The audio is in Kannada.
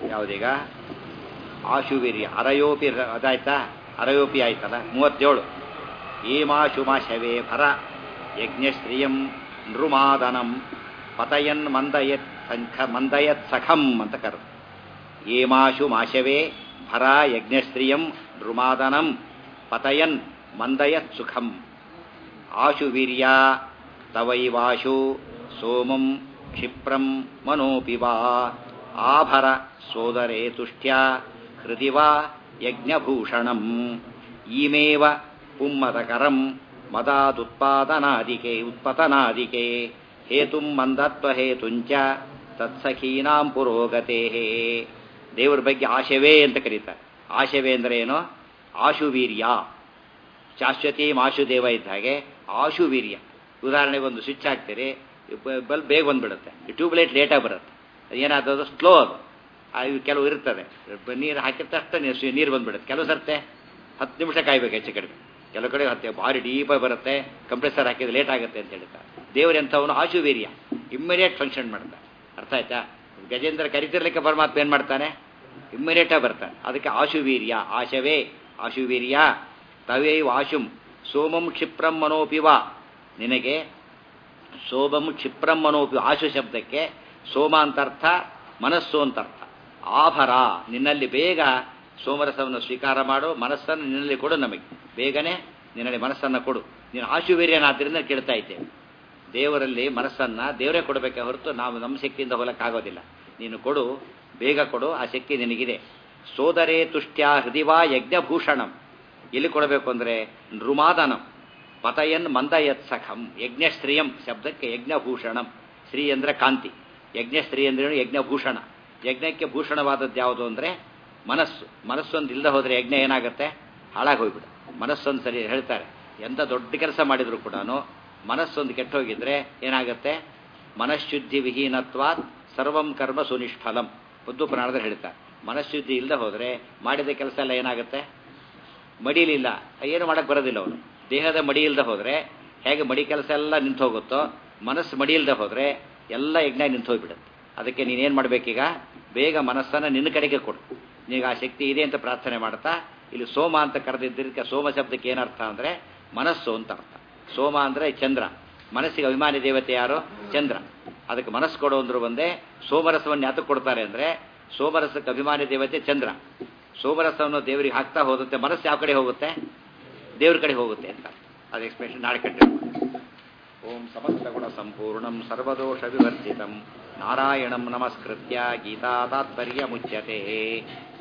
ಯಾವುದೀಗ ಆಶುವೀರ್ಯ ಅರಯೋಪಿ ರ- ಅದಾಯ್ತಾ ಅರಯೋಪಿ ಆಯ್ತಲ್ಲ ಮೂವತ್ತೇಳು ಏಮಾಶು ಮಾಶವೇ ಭರ ಯಜ್ಞಶ್ರಿಯಂ ನೃಮಾದನಂ ಪತಯನ್ ಮಂದಯತ್ ಸಂಖ ಮಂದಯತ್ ಸಖಂ ಅಂತ ಕರೆದು ಏಮಾಶು ಮಾಶವೇ ಭರ ಯಜ್ಞಶ್ರಿಯಂ ನೃಮಾದನಂ ಪತಯನ್ ಮಂದಯತ್ ಸುಖಂ ಆಶು ವೀರ್ಯ ತವೈವಾಶು ಸೋಮಂ ಕ್ಷಿಪ್ರಂ ಮನೋಪಿ ವಾ ಆಭರ ಸೋದರೇ ತುಷ್ಟ್ಯ ಹೃದಿ ವಾ ಯಜ್ಞಭೂಷಣಂ ಈಮೇವ ಪುಮ್ಮದಕರಂ ಮದಾದುತ್ಪಾದನಾದಿಕೆ ಉತ್ಪತನಾದಿಕೆ ಹೇತುಂ ಮಂದತ್ವಹೇತುಂಚ ತತ್ಸಖೀನಾಂ ಪುರೋಗತೆ ದೇವರ ಬಗ್ಗೆ ಆಶವೇ ಅಂತ ಕರೀತಾರೆ ಆಶವೇ ಅಂದ್ರೆ ಏನು ಆಶುವೀರ್ಯ ಶಾಶ್ವತಿ ಮಾಶುದೇವ ಇದ್ದ ಹಾಗೆ ಆಶುವೀರ್ಯ ಉದಾಹರಣೆಗೆ ಒಂದು ಸ್ವಿಚ್ ಹಾಕ್ತೀರಿ ಬಲ್ಬ್ ಬೇಗ ಬಂದ್ಬಿಡುತ್ತೆ ಟ್ಯೂಬ್ಲೈಟ್ ಲೇಟಾಗಿ ಬರುತ್ತೆ ಏನಾದದು ಸ್ಲೋ ಅದು ಆ, ಇವು ಕೆಲವು ಇರ್ತದೆ ನೀರು ಹಾಕಿದ ತಕ್ಷಣ ನೀರು ನೀರು ಬಂದ್ಬಿಡುತ್ತೆ ಕೆಲವು ಸರ್ತೆ ಹತ್ತು ನಿಮಿಷ ಕಾಯ್ಬೇಕು ಹೆಚ್ಚು ಕಡಿಮೆ ಕೆಲವು ಕಡೆ ಹತ್ತೆ ಭಾರಿ ಡೀಪಾಗಿ ಬರುತ್ತೆ ಕಂಪ್ರೆಸರ್ ಹಾಕಿದ್ರೆ ಲೇಟ್ ಆಗುತ್ತೆ ಅಂತ ಹೇಳ್ತಾರೆ ದೇವರು ಎಂಥವನು ಆಶುವೀರ್ಯ ಇಮ್ಮಿಡಿಯೇಟ್ ಫಂಕ್ಷನ್ ಮಾಡ್ತಾರೆ ಅರ್ಥ ಆಯ್ತಾ ಗಜೇಂದ್ರ ಕರಿತಿರ್ಲಿಕ್ಕೆ ಪರಮಾತ್ಮ ಏನು ಮಾಡ್ತಾನೆ ಇಮ್ಮಿಡಿಯೇಟಾಗಿ ಬರ್ತಾನೆ ಅದಕ್ಕೆ ಆಶುವೀರ್ಯ ಆಶವೇ ಆಶುವೀರ್ಯ ತವೈವ ಆಶುಂ ಸೋಮಂ ಕ್ಷಿಪ್ರಂ ಮನೋಪಿವ ನಿನಗೆ ಸೋಮಂ ಕ್ಷಿಪ್ರಂ ಮನೋಪಿ ಆಶು ಶಬ್ದಕ್ಕೆ ಸೋಮ ಅಂತರ್ಥ ಮನಸ್ಸು ಅಂತರ್ಥ ಆಭರ ನಿನ್ನಲ್ಲಿ ಬೇಗ ಸೋಮರಸವನ್ನು ಸ್ವೀಕಾರ ಮಾಡು ಮನಸ್ಸನ್ನು ನಿನ್ನಲ್ಲಿ ಕೊಡು ನಮಗೆ ಬೇಗನೆ ನಿನ್ನಲ್ಲಿ ಮನಸ್ಸನ್ನು ಕೊಡು ನೀನು ಆಶುವೀರ್ಯನಾದ್ರಿಂದ ಕೇಳ್ತಾ ಇದ್ದೇವೆ ದೇವರಲ್ಲಿ ಮನಸ್ಸನ್ನ ದೇವರೇ ಕೊಡಬೇಕೆ ಹೊರತು ನಾವು ನಮ್ಮ ಶಕ್ತಿಯಿಂದ ಹೊಲಕ್ಕಾಗೋದಿಲ್ಲ ನೀನು ಕೊಡು ಬೇಗ ಕೊಡು ಆ ಶಕ್ತಿ ನಿನಗಿದೆ ಸೋದರೇ ತುಷ್ಟ್ಯ ಹೃದಿವಾ ಯಜ್ಞಭೂಷಣಂ ಎಲ್ಲಿ ಕೊಡಬೇಕು ಅಂದರೆ ನೃಮಾದನಂ ಪತಯನ್ ಮಂದಯತ್ ಸಖಂ ಯಜ್ಞಶ್ರೀಯಂ ಶಬ್ದಕ್ಕೆ ಯಜ್ಞಭೂಷಣಂ ಶ್ರೀ ಅಂದರೆ ಕಾಂತಿ ಯಜ್ಞಶ್ರೀ ಅಂದ್ರೆ ಯಜ್ಞಭೂಷಣ ಯಜ್ಞಕ್ಕೆ ಭೂಷಣವಾದದ್ದು ಯಾವುದು ಅಂದರೆ ಮನಸ್ಸು ಮನಸ್ಸೊಂದು ಇಲ್ಲದೆ ಹೋದರೆ ಯಜ್ಞ ಏನಾಗುತ್ತೆ ಹಾಳಾಗಿ ಹೋಗ್ಬಿಡು ಮನಸ್ಸೊಂದು ಸರಿ ಹೇಳ್ತಾರೆ ಎಂಥ ದೊಡ್ಡ ಕೆಲಸ ಮಾಡಿದ್ರು ಕೂಡ ಮನಸ್ಸೊಂದು ಕೆಟ್ಟೋಗಿದ್ರೆ ಏನಾಗುತ್ತೆ ಮನಃಶುದ್ಧಿ ವಿಹೀನತ್ವಾತ್ ಸರ್ವಂ ಕರ್ಮ ಸುನಿಷ್ಫಲಂ ಬುದ್ಧು ಪುರಾಣದಲ್ಲಿ ಹೇಳ್ತಾರೆ ಮನಃಶುದ್ಧಿ ಇಲ್ಲದೆ ಹೋದರೆ ಮಾಡಿದ ಕೆಲಸ ಎಲ್ಲ ಏನಾಗುತ್ತೆ ಮಡಿಲಿಲ್ಲ ಏನು ಮಾಡಕ್ಕೆ ಬರೋದಿಲ್ಲ ಅವನು ದೇಹದ ಮಡಿ ಇಲ್ಲದೆ ಹೋದರೆ ಹೇಗೆ ಮಡಿ ಕೆಲಸ ಎಲ್ಲ ನಿಂತು ಹೋಗುತ್ತೋ ಮನಸ್ಸು ಮಡಿ ಇಲ್ಲದೆ ಹೋದರೆ ಎಲ್ಲ ಯಜ್ಞ ನಿಂತು ಹೋಗ್ಬಿಡುತ್ತೆ ಅದಕ್ಕೆ ನೀನೇನು ಮಾಡಬೇಕೀಗ ಬೇಗ ಮನಸ್ಸನ್ನು ನಿನ್ನ ಕಡೆಗೆ ಕೊಡು ನಿನಗೆ ಆ ಶಕ್ತಿ ಇದೆ ಅಂತ ಪ್ರಾರ್ಥನೆ ಮಾಡ್ತಾ ಇಲ್ಲಿ ಸೋಮ ಅಂತ ಕರೆದಿದ್ದಕ್ಕೆ ಸೋಮ ಶಬ್ದಕ್ಕೆ ಏನರ್ಥ ಅಂದರೆ ಮನಸ್ಸು ಅಂತ ಅರ್ಥ ಸೋಮ ಅಂದರೆ ಚಂದ್ರ ಮನಸ್ಸಿಗೆ ಅಭಿಮಾನಿ ದೇವತೆ ಯಾರು ಚಂದ್ರ ಅದಕ್ಕೆ ಮನಸ್ಸು ಕೊಡು ಅಂದ್ರು ಒಂದೇ ಸೋಮರಸವನ್ನು ಯಾತಕ್ಕೆ ಕೊಡ್ತಾರೆ ಅಂದರೆ ಸೋಮರಸಕ್ಕೆ ಅಭಿಮಾನಿ ದೇವತೆ ಚಂದ್ರ ಸೋಮರಸವನ್ನು ದೇವರಿಗೆ ಹಾಕ್ತಾ ಹೋದಂತೆ ಮನಸ್ಸು ಯಾವ ಕಡೆ ಹೋಗುತ್ತೆ ದೇವ್ರ ಕಡೆ ಹೋಗುತ್ತೆ ಅಂತ ಅದು ಎಕ್ಸ್ಪ್ಲೇಷನ್ ನಾಳೆ ಕಂಡು ಓಂ ಸಮಸ್ತ ಗುಣ ಸಂಪೂರ್ಣಂ ಸರ್ವದೋಷ ವಿವರ್ಜಿತಂ ನಾರಾಯಣಂ ನಮಸ್ಕೃತ್ಯ ಗೀತಾ ತಾತ್ಪರ್ಯ ಮುಚ್ಯತೆ